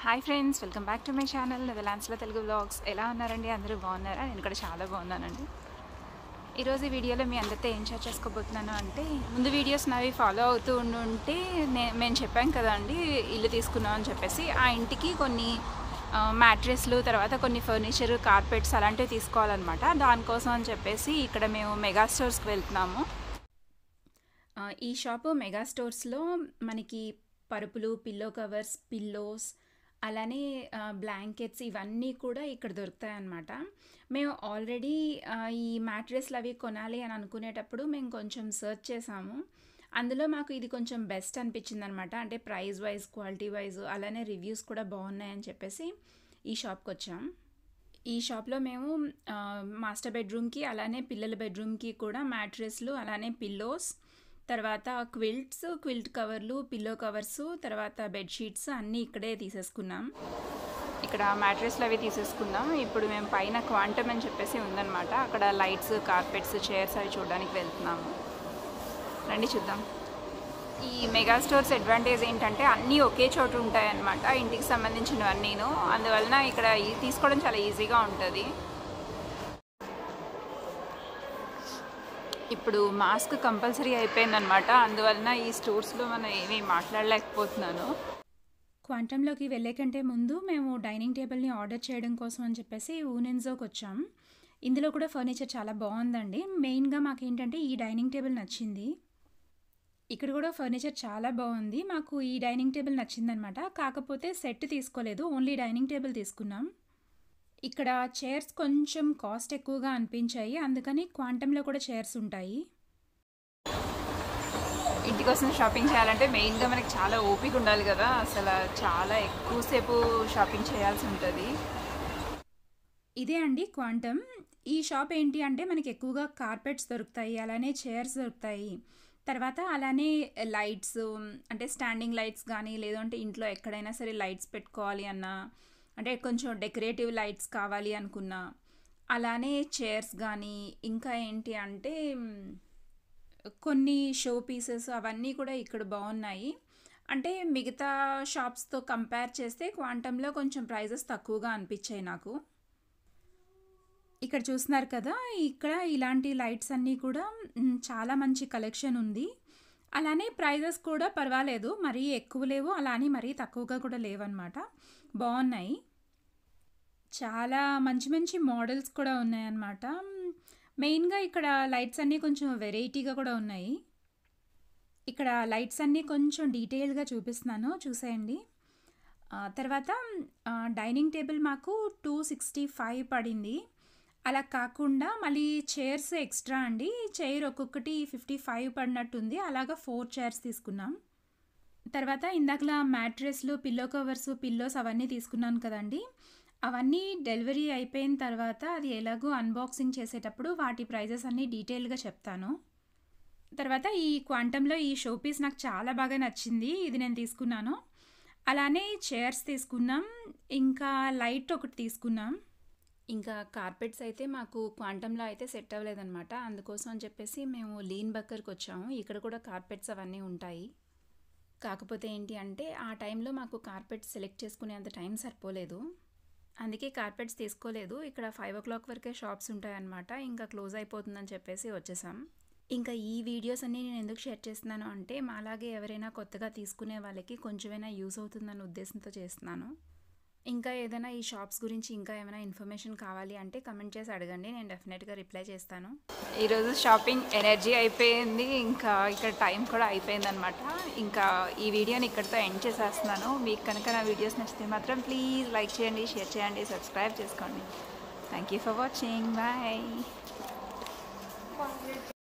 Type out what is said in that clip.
hi friends welcome back to my channel నెదర్లాండ్స్లో Telugu blogs ఎలా ఉన్నారండి అందరూ బాగున్నారా నేను కూడా చాలా బాగున్నానండి ఈరోజు ఈ వీడియోలో మీ అందరితో ఏం షేర్ చేసుకోబోతున్నాను అంటే ముందు వీడియోస్ నావి ఫాలో అవుతూ ఉండుంటే నే మేము చెప్పాం కదండి ఇల్లు తీసుకున్నాం అని చెప్పేసి ఆ ఇంటికి కొన్ని మ్యాట్రెస్లు తర్వాత కొన్ని ఫర్నిచర్ కార్పెట్స్ అలాంటివి తీసుకోవాలన్నమాట దానికోసం అని చెప్పేసి ఇక్కడ మేము మెగా స్టోర్స్కి వెళ్తున్నాము ఆ, ఈ షాపు మెగా స్టోర్స్లో మనకి పరుపులు పిల్లో కవర్స్ పిల్లోస్ అలానే బ్లాంకెట్స్ ఇవన్నీ కూడా ఇక్కడ దొరుకుతాయి అన్నమాట మేము ఆల్రెడీ ఈ మ్యాట్రెస్లు అవి కొనాలి అని అనుకునేటప్పుడు మేము కొంచెం సెర్చ్ చేసాము అందులో మాకు ఇది కొంచెం బెస్ట్ అనిపించింది అనమాట అంటే ప్రైస్ వైజ్ క్వాలిటీ వైజ్ అలానే రివ్యూస్ కూడా బాగున్నాయని చెప్పేసి ఈ షాప్కి వచ్చాం ఈ షాప్లో మేము ఆ, మాస్టర్ బెడ్రూమ్కి అలానే పిల్లల బెడ్రూమ్కి కూడా మ్యాట్రెస్లు అలానే పిల్లోస్ తర్వాత క్విల్ట్స్ క్విల్ట్ కవర్లు పిల్లో కవర్స్ తర్వాత బెడ్షీట్స్ అన్నీ ఇక్కడే తీసేసుకున్నాం ఇక్కడ మ్యాట్రెస్లు అవి తీసేసుకున్నాం ఇప్పుడు మేము పైన క్వాంటమ్ అని చెప్పేసి ఉందన్నమాట అక్కడ లైట్స్ కార్పెట్స్ చైర్స్ అవి చూడడానికి వెళ్తున్నాము రండి చూద్దాం ఈ మెగా స్టోర్స్ అడ్వాంటేజ్ ఏంటంటే అన్నీ ఒకే చోట ఉంటాయి అన్నమాట ఇంటికి సంబంధించినవన్నీను అందువలన ఇక్కడ ఈ- తీసుకోవడం చాలా ఈజీగా ఉంటుంది ఇప్పుడు మాస్క్ కంపల్సరీ అయిపోయిందనమాట అందువలన ఈ స్టోర్స్లో మనం ఏమీ మాట్లాడలేకపోతున్నాను క్వాంటంలోకి వెళ్ళే కంటే ముందు మేము డైనింగ్ టేబుల్ని ఆర్డర్ చేయడం కోసం అని చెప్పేసి ఊనెన్జోకి వచ్చాం ఇందులో కూడా ఫర్నిచర్ చాలా బాగుందండి మెయిన్గా మాకు ఏంటంటే ఈ డైనింగ్ టేబుల్ నచ్చింది ఇక్కడ కూడా ఫర్నిచర్ చాలా బాగుంది మాకు ఈ డైనింగ్ టేబుల్ నచ్చిందనమాట కాకపోతే సెట్ తీసుకోలేదు ఓన్లీ డైనింగ్ టేబుల్ తీసుకున్నాం ఇక్కడ చైర్స్ కొంచెం కాస్ట్ ఎక్కువగా అనిపించాయి అందుకని క్వాంటంలో కూడా చైర్స్ ఉంటాయి ఇంటి కోసం షాపింగ్ చేయాలంటే మెయిన్గా మనకి చాలా ఓపిక ఉండాలి కదా అసలు చాలా ఎక్కువసేపు షాపింగ్ చేయాల్సి ఉంటుంది ఇదే అండి క్వాంటమ్ ఈ షాప్ ఏంటి అంటే మనకి ఎక్కువగా కార్పెట్స్ దొరుకుతాయి అలానే చైర్స్ దొరుకుతాయి తర్వాత అలానే లైట్స్ అంటే స్టాండింగ్ లైట్స్ కానీ లేదంటే ఇంట్లో ఎక్కడైనా సరే లైట్స్ పెట్టుకోవాలి అన్నా అంటే కొంచెం డెకరేటివ్ లైట్స్ కావాలి అనుకున్నా అలానే చైర్స్ కానీ ఇంకా ఏంటి అంటే మ్, కొన్ని షో పీసెస్ అవన్నీ కూడా ఇక్కడ బాగున్నాయి అంటే మిగతా షాప్స్తో కంపేర్ చేస్తే క్వాంటంలో కొంచెం ప్రైజెస్ తక్కువగా అనిపించాయి నాకు ఇక్కడ చూస్తున్నారు కదా ఇక్కడ ఇలాంటి లైట్స్ అన్నీ కూడా మ్, చాలా మంచి కలెక్షన్ ఉంది అలానే ప్రైజెస్ కూడా పర్వాలేదు మరీ ఎక్కువ లేవు అలానే మరీ తక్కువగా కూడా లేవన్నమాట బాగున్నాయి చాలా మంచి మంచి మోడల్స్ కూడా ఉన్నాయన్నమాట మ్, మెయిన్గా ఇక్కడ లైట్స్ అన్నీ కొంచెం వెరైటీగా కూడా ఉన్నాయి ఇక్కడ లైట్స్ అన్నీ కొంచెం డీటెయిల్గా చూపిస్తున్నాను చూసేయండి ఆ, తర్వాత ఆ, డైనింగ్ టేబుల్ మాకు టూ సిక్స్టీ ఫైవ్ పడింది అలా కాకుండా మళ్ళీ చైర్స్ ఎక్స్ట్రా అండి చైర్ ఒక్కొక్కటి ఫిఫ్టీ ఫైవ్ పడినట్టుంది అలాగా ఫోర్ చైర్స్ తీసుకున్నాం తర్వాత ఇందాకలా మ్యాట్రెస్లు పిల్లో కవర్స్ పిల్లోస్ అవన్నీ తీసుకున్నాను కదండి అవన్నీ డెలివరీ అయిపోయిన తర్వాత అది ఎలాగో అన్బాక్సింగ్ చేసేటప్పుడు వాటి ప్రైజెస్ అన్నీ డీటెయిల్గా చెప్తాను తర్వాత ఈ క్వాంటంలో ఈ షో పీస్ నాకు చాలా బాగా నచ్చింది ఇది నేను తీసుకున్నాను అలానే చైర్స్ తీసుకున్నాం ఇంకా లైట్ ఒకటి తీసుకున్నాం ఇంకా కార్పెట్స్ అయితే మాకు క్వాంటంలో అయితే సెట్ అవ్వలేదన్నమాట అందుకోసం అని చెప్పేసి మేము లీన్ బక్కర్కి వచ్చాము ఇక్కడ కూడా కార్పెట్స్ అవన్నీ ఉంటాయి కాకపోతే ఏంటి అంటే ఆ టైంలో మాకు కార్పెట్స్ సెలెక్ట్ చేసుకునేంత టైం సరిపోలేదు అందుకే కార్పెట్స్ తీసుకోలేదు ఇక్కడ ఫైవ్ ఓ క్లాక్ వరకే షాప్స్ ఉంటాయన్నమాట ఇంకా క్లోజ్ అయిపోతుందని చెప్పేసి వచ్చేసాం ఇంకా ఈ వీడియోస్ అన్నీ నేను ఎందుకు షేర్ చేస్తున్నాను అంటే మాలాగే ఎవరైనా కొత్తగా తీసుకునే వాళ్ళకి కొంచెమైనా యూస్ అవుతుందన్న ఉద్దేశంతో చేస్తున్నాను ఇంకా ఏదైనా ఈ షాప్స్ గురించి ఇంకా ఏమైనా ఇన్ఫర్మేషన్ కావాలి అంటే కమెంట్ చేసి అడగండి నేను డెఫినెట్గా రిప్లై చేస్తాను ఈరోజు షాపింగ్ ఎనర్జీ అయిపోయింది ఇంకా ఇక్కడ టైం కూడా అయిపోయింది అనమాట ఇంకా ఈ వీడియోని ఇక్కడితో ఎండ్ చేసేస్తున్నాను మీకు కనుక నా వీడియోస్ నచ్చితే మాత్రం ప్లీజ్ లైక్ చేయండి షేర్ చేయండి సబ్స్క్రైబ్ చేసుకోండి thank you for watching bye